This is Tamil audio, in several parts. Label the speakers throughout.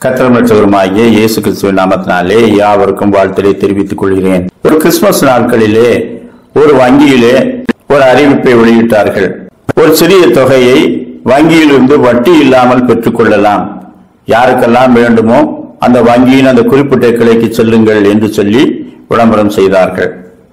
Speaker 1: கத்தர் மற்றவருமாகிய இயேசு கிறிஸ்துவின் நாமத்தினாலே யாவருக்கும் வாழ்த்தலை தெரிவித்துக் கொள்கிறேன் ஒரு கிறிஸ்துமஸ் நாட்களிலே ஒரு வங்கியிலே ஒரு அறிவிப்பை வெளியிட்டார்கள் ஒரு சிறிய தொகையை வங்கியிலிருந்து வட்டி இல்லாமல் பெற்றுக்கொள்ளலாம் யாருக்கெல்லாம் வேண்டுமோ அந்த வங்கியின் அந்த குறிப்பிட்ட கிளைக்கு செல்லுங்கள் என்று சொல்லி விளம்பரம் செய்தார்கள்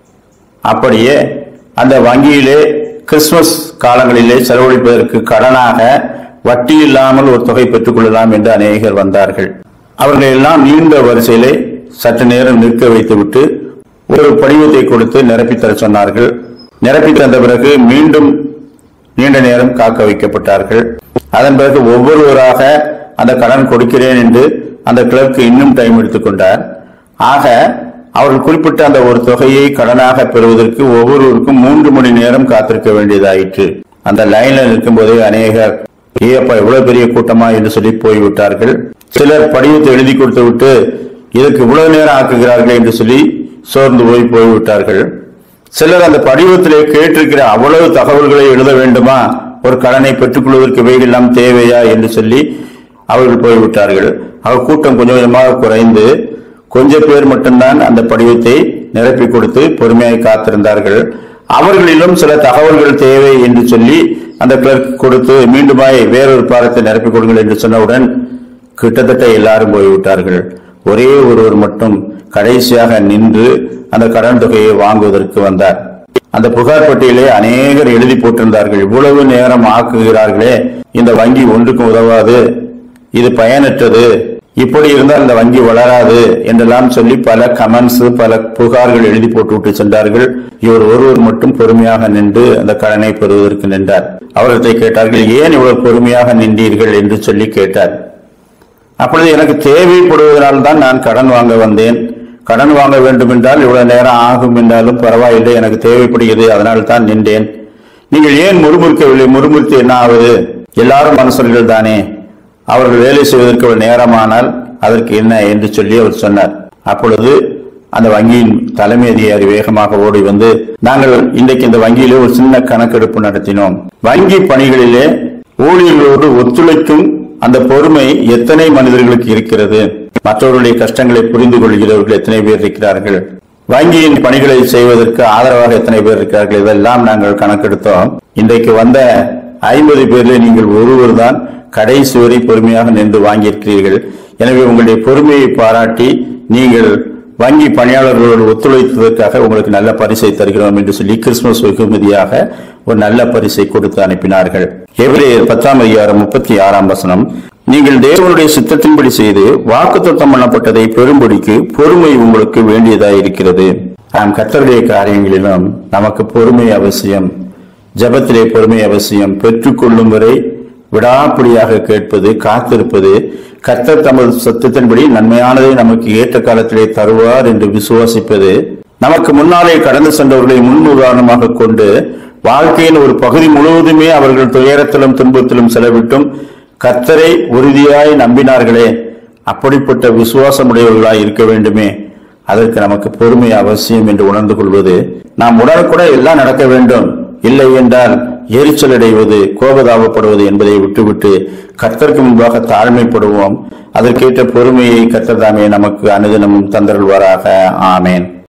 Speaker 1: அப்படியே அந்த வங்கியிலே கிறிஸ்துமஸ் காலங்களிலே செலவழிப்பதற்கு கடனாக வட்டி இல்லாமல் ஒரு தொகை பெற்றுக் கொள்ளலாம் என்று அநேகர் வந்தார்கள் அவர்கள் எல்லாம் நீண்ட வரிசையிலே சற்று நேரம் நிற்க வைத்துவிட்டு ஒரு படிவத்தை கொடுத்து நிரப்பித் தர சொன்னார்கள் நிரப்பி தந்த பிறகு மீண்டும் நீண்ட நேரம் காக்க வைக்கப்பட்டார்கள் அதன் பிறகு ஒவ்வொருவராக அந்த கடன் கொடுக்கிறேன் என்று அந்த கிளர்க்கு இன்னும் டைம் எடுத்துக்கொண்டார் ஆக அவர்கள் குறிப்பிட்ட அந்த ஒரு தொகையை கடனாக பெறுவதற்கு ஒவ்வொருவருக்கும் மூன்று மணி நேரம் காத்திருக்க வேண்டியதாயிற்று அந்த லைன்ல நிற்கும் போதே அநேகர் ஏப்பா இவ்வளவு பெரிய கூட்டமா என்று சொல்லி போய்விட்டார்கள் சிலர் படிவத்தை எழுதி கொடுத்து விட்டு இதற்கு இவ்வளவு நேரம் ஆக்குகிறார்கள் என்று சொல்லி சோர்ந்து போய் போய்விட்டார்கள் சிலர் அந்த படிவத்திலே கேட்டிருக்கிற அவ்வளவு தகவல்களை எழுத வேண்டுமா ஒரு கடனை பெற்றுக்கொள்வதற்கு இவையெல்லாம் தேவையா என்று சொல்லி அவர்கள் போய்விட்டார்கள் அவர் கூட்டம் கொஞ்சம் கொஞ்சமாக குறைந்து கொஞ்ச பேர் மட்டும்தான் அந்த படிவத்தை நிரப்பி கொடுத்து பொறுமையாய் காத்திருந்தார்கள் அவர்களிலும் சில தகவல்கள் தேவை என்று சொல்லி அந்த கிளர்க் கொடுத்து மீண்டுமாய் வேறொரு பாரத்தை நிரப்பிக் கொடுங்கள் என்று சொன்னவுடன் கிட்டத்தட்ட எல்லாரும் போய்விட்டார்கள் ஒரே ஒருவர் மட்டும் கடைசியாக நின்று அந்த கடன் தொகையை வாங்குவதற்கு வந்தார் அந்த புகார் பட்டியலை அநேகர் எழுதி போட்டிருந்தார்கள் இவ்வளவு நேரம் ஆக்குகிறார்களே இந்த வங்கி ஒன்றுக்கும் உதவாது இது பயனற்றது இப்படி இருந்தால் இந்த வங்கி வளராது என்றெல்லாம் சொல்லி பல கமெண்ட்ஸ் பல புகார்கள் எழுதி போட்டு விட்டு சென்றார்கள் இவர் ஒருவர் மட்டும் பொறுமையாக நின்று அந்த கடனை பெறுவதற்கு நின்றார் அவர்களை கேட்டார்கள் ஏன் இவ்வளவு பொறுமையாக நின்றீர்கள் என்று சொல்லி கேட்டார் அப்பொழுது எனக்கு தேவைப்படுவதனால் தான் நான் கடன் வாங்க வந்தேன் கடன் வாங்க வேண்டும் என்றால் இவ்வளவு நேரம் ஆகும் என்றாலும் பரவாயில்லை எனக்கு தேவைப்படுகிறது அதனால் தான் நின்றேன் நீங்கள் ஏன் முறுமுறுக்கவில்லை முறுமுறுத்து என்ன ஆவது எல்லாரும் மனுஷர்கள் தானே அவர்கள் வேலை செய்வதற்கு ஒரு நேரமானால் அதற்கு என்ன என்று சொல்லி அவர் சொன்னார் அப்பொழுது அந்த வங்கியின் தலைமை அதிகாரி வேகமாக ஓடி வந்து நாங்கள் இன்றைக்கு இந்த வங்கியிலே ஒரு சின்ன கணக்கெடுப்பு நடத்தினோம் வங்கி பணிகளிலே ஊழியர்களோடு ஒத்துழைக்கும் அந்த பொறுமை எத்தனை மனிதர்களுக்கு இருக்கிறது மற்றவர்களுடைய கஷ்டங்களை புரிந்து கொள்கிறவர்கள் எத்தனை பேர் இருக்கிறார்கள் வங்கியின் பணிகளை செய்வதற்கு ஆதரவாக எத்தனை பேர் இருக்கிறார்கள் இதெல்லாம் நாங்கள் கணக்கெடுத்தோம் இன்றைக்கு வந்த ஐம்பது பேரில் நீங்கள் ஒருவர் தான் கடைசி வரை பொறுமையாக நின்று வாங்கியிருக்கிறீர்கள் எனவே உங்களுடைய பொறுமையை பாராட்டி நீங்கள் வங்கி பணியாளர்களோடு ஒத்துழைத்ததற்காக உங்களுக்கு நல்ல பரிசை தருகிறோம் என்று சொல்லி கிறிஸ்துமஸ் வெகுமதியாக ஒரு நல்ல பரிசை கொடுத்து அனுப்பினார்கள் எபிரேயர் பத்தாம் அதிகாரம் முப்பத்தி ஆறாம் வசனம் நீங்கள் தேவனுடைய சித்தத்தின்படி செய்து வாக்குத்தத்தம் பண்ணப்பட்டதை பெறும்படிக்கு பொறுமை உங்களுக்கு வேண்டியதாயிருக்கிறது நாம் கத்தருடைய காரியங்களிலும் நமக்கு பொறுமை அவசியம் ஜெபத்திலே பொறுமை அவசியம் பெற்றுக்கொள்ளும் வரை விடாப்பிடியாக கேட்பது காத்திருப்பது கர்த்தர் தமது சத்தத்தின்படி நன்மையானதை நமக்கு ஏற்ற காலத்திலே தருவார் என்று விசுவாசிப்பது நமக்கு முன்னாலே கடந்து சென்றவர்களை முன் உதாரணமாக கொண்டு வாழ்க்கையின் ஒரு பகுதி முழுவதுமே அவர்கள் துயரத்திலும் துன்பத்திலும் செலவிட்டும் கர்த்தரை உறுதியாய் நம்பினார்களே அப்படிப்பட்ட விசுவாசமுடையவர்களாய் இருக்க வேண்டுமே அதற்கு நமக்கு பொறுமை அவசியம் என்று உணர்ந்து கொள்வது நாம் உடனுக்குடன் எல்லாம் நடக்க வேண்டும் இல்லை என்றால் எரிச்சல் அடைவது கோபதாபப்படுவது என்பதை விட்டுவிட்டு கர்த்தருக்கு முன்பாக தாழ்மைப்படுவோம் அதற்கேற்ற பொறுமையை கர்த்தர் தாமே நமக்கு அனுதினமும் தந்தருள்வாராக ஆமேன்